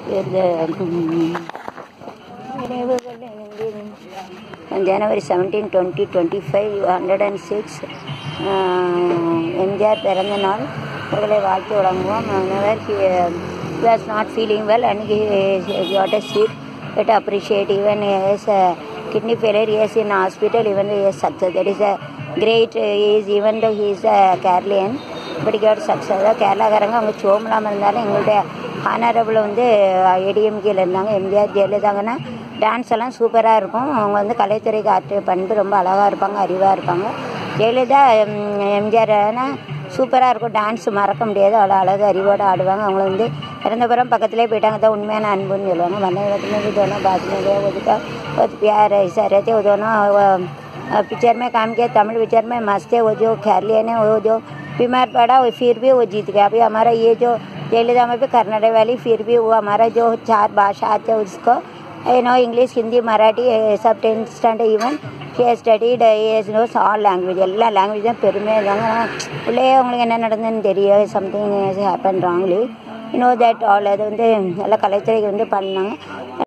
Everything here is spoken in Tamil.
On January 17, 2025, 106 எம்ஜிஆர் பிறந்த நாள் அவர்களை வாழ்த்து வழங்குவோம் whenever he uh, he was not feeling well and he, he got a seat it appreciate even his uh, kidney failure he is in hospital even though he is success that is a great uh, he is even though he is a Keralian but he got success கேரளாக்காரங்க அவங்க சோமலாமல் இருந்தாலும் எங்களுடைய ஹானரபிள் வந்து ஏடிஎம்கேல இருந்தாங்க எம்ஜிஆர் ஜெயலலிதாங்கன்னா டான்ஸ் எல்லாம் சூப்பராக இருக்கும் அவங்க வந்து கலைத்துறைக்கு ஆற்று பண்பு ரொம்ப அழகாக இருப்பாங்க அறிவாக இருப்பாங்க ஜெயலலிதா எம்ஜிஆர் சூப்பராக இருக்கும் டான்ஸ் மறக்க முடியாது அவ்வளோ அழகு அறிவோடு ஆடுவாங்க அவங்கள வந்து இறந்தபுறம் பக்கத்துலேயே போயிட்டாங்க தான் உண்மையான அன்புன்னு சொல்லுவாங்க வண்ண में भी दोनों बात में गए वो का बहुत प्यार ऐसा रहते वो दोनों पिक्चर में काम किया तमिल पिक्चर में मस्त है वो जो खैरलियन है वो जो बीमार पड़ा वो फिर भी वो जीत गया अभी हमारा ये जो जयललिता में भी कर्नाटक वाली फिर भी वो हमारा जो चार भाषा आते हैं उसको you know English, Hindi, Marathi, uh, sub 10th standard even. He has studied, uh, he has knows all language. எல்லா லாங்குவேஜும் பெருமையாக இருந்தாங்க உள்ளே அவங்களுக்கு என்ன நடந்ததுன்னு தெரியும் something happen wrongly you know that all அது வந்து நல்ல கலைத்துறைக்கு வந்து பண்ணாங்க